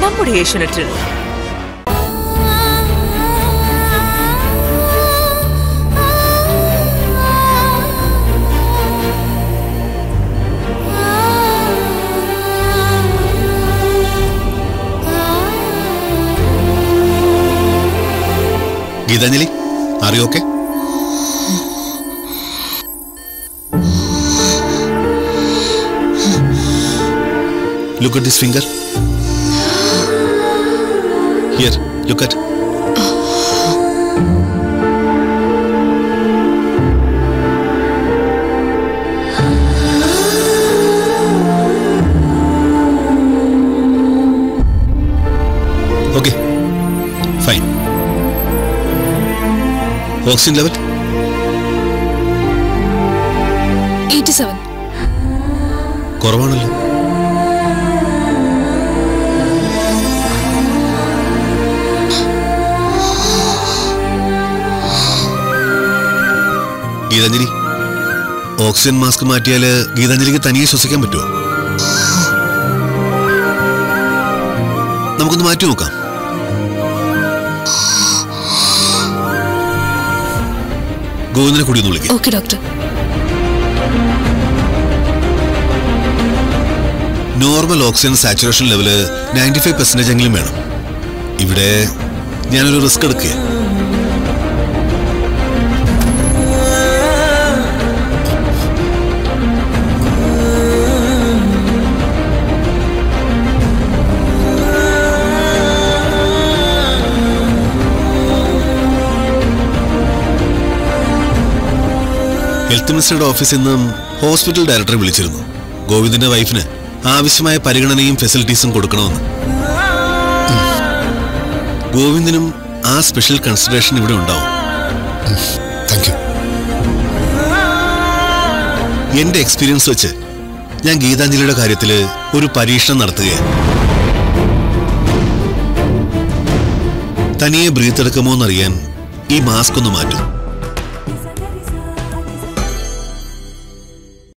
നമ്മുടെ ഏഷ്യനെറ്റിൽ ഗീതാഞ്ജലി അറിയോ okay look at this finger here look at okay fine oxygen level eighty seven കുറവാണല്ലോ Geethanjali oxygen mask മാറ്റിയാല് ഗീതാഞ്ജലിക്ക് തനിയെ ശ്വസിക്കാൻ പറ്റുമോ നമുക്കൊന്ന് മാറ്റി നോക്കാം ഗോവിന്ദനെ കൂടി ഒന്ന് വിളിക്കാം okay doctor normal oxygen saturation level ninety five percentage എങ്കിലും വേണം ഇവിടെ ഞാനൊരു റിസ്ക് എടുക്കുക ഹെൽത്ത് മിനിസ്റ്ററുടെ ഓഫീസിൽ നിന്നും ഹോസ്പിറ്റൽ ഡയറക്ടറെ വിളിച്ചിരുന്നു ഗോവിന്ദന്റെ വൈഫിന് ആവശ്യമായ പരിഗണനയും ഫെസിലിറ്റീസും കൊടുക്കണമെന്ന് ഉം. ഗോവിന്ദനും ആ സ്പെഷ്യൽ കൺസിഡറേഷൻ ഇവിടെ ഉണ്ടാവും താങ്ക് യു എന്റെ എക്സ്പീരിയൻസ് വെച്ച് ഞാൻ ഗീതാഞ്ജലിയുടെ കാര്യത്തിൽ ഒരു പരീക്ഷണം നടത്തുകയാണ് തനിയെ ബ്രീത്ത് എടുക്കുമോ എന്നറിയാൻ ഈ മാസ്ക് ഒന്ന് മാറ്റും